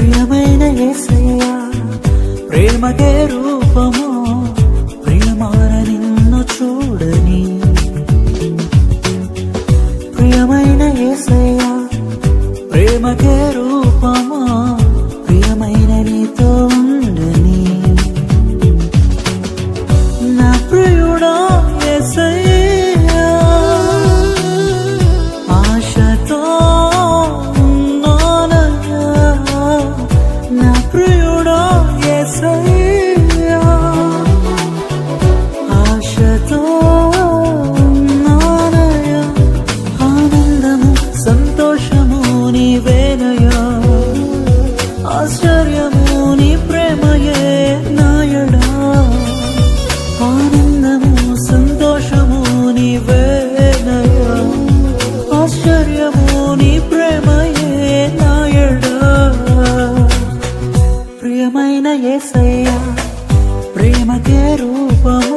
ప్రియమైన యేసయ్యా ప్రేమకే రూపము ప్రియమార నిన్ను చూడని ప్రియమైన యేసయ్యా ప్రేమకే రూపము ప్రియమైన నీతో ఉండని నా ప్రియుడా యేసయ్యా ఆశతో ఉన్నానయ్యా నా ప్రియుడా యేసయ్యా ఆశతో ఉన్నానయ్యా ఆనందము సంతోషము నీవేనయ్యా ఆశ్చర్యము నీ ప్రేమయే నాయడా ఆనందము సంతోషము నీవేనయ్యా ఆశ్చర్యము నీ ప్రేమయే నాయడా ప్రియమైన యేసయ్యా ప్రేమకే రూపము